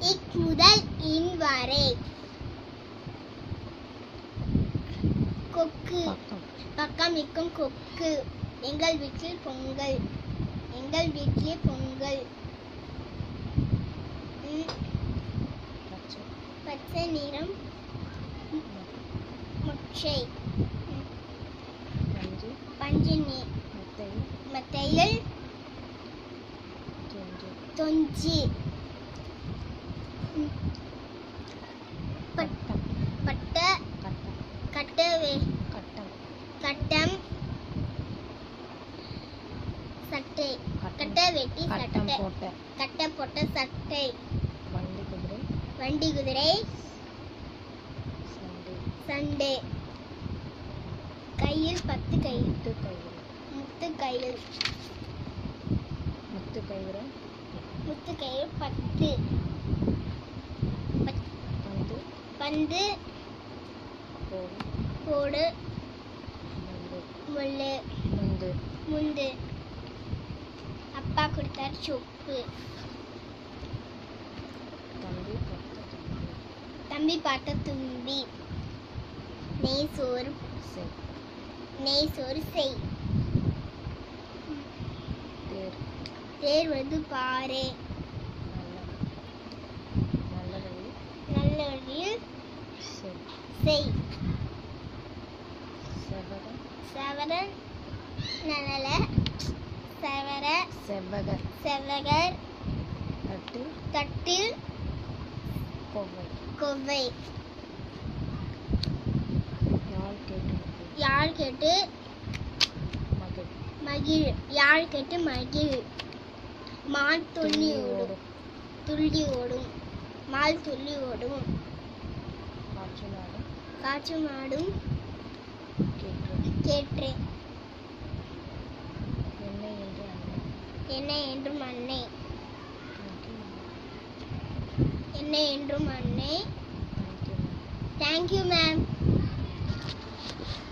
இக் முதல் இன் வரை கொக்கு பக்கம் பக்கம் நிற்கும் கொக்கு எங்கள் வீட்டில் பொங்கல் எங்கள் வீட்டிலே பொங்கல் ம், பச்சை பச்சை நிறம் முச்சை பஞ்சு பஞ்சு நீ முத்தை மத்தையில் துண்டு தொஞ்சி ம், பட்- கட்டம் பட்ட கட்டம் கட்டவே கட்டம் கட்டம் சட்டை கட்டம் கட்ட வெட்டி கட்டம் சட்டை போட்ட கட்ட போட்ட சட்டை வண்டி குதிரை வண்டி குதிரை சண்டை சண்டே கையில் பத்து கையில் முத்து கயிறு முத்து கையில் முத்து கயிறு முத்து கையில் பத்து பத்- பந்து பந்து கோடு கோடு முந்து முள்ளு முந்து முந்து அப்பா கொடுத்தார் சொப்பு தம்பி பத்து தம்பி தம்பி பார்த்த தும்பி நெய் சோறு செய் நெய் சோறு செய் தேர் தேர் வந்து பாரு நல்ல நல்ல வழி நல்ல வழியில் செய் செய் செவ்வக சவரன் நனல சவர செவ்வக செவ்வகர் தட்டு தட்டில் கொவ்வை கொவ்வை யாழ் கேட்டு மகிழ். யாழ் கேட்டு மகிழ் மகிழ் யாழ் கேட்டு மகிழ் மான் துள்ளி ஓடும் துள்ளி ஓடும் மால் துள்ளி ஓடும் காற்று நாடு காற்று மாடும் கேட்டு கேற்று என்னை என்று அன்னை என்ன என்றும் அன்னை எனக்கு என்ன என்றும் அன்னை தேங்க்யூ தேங்க்யூ மேம்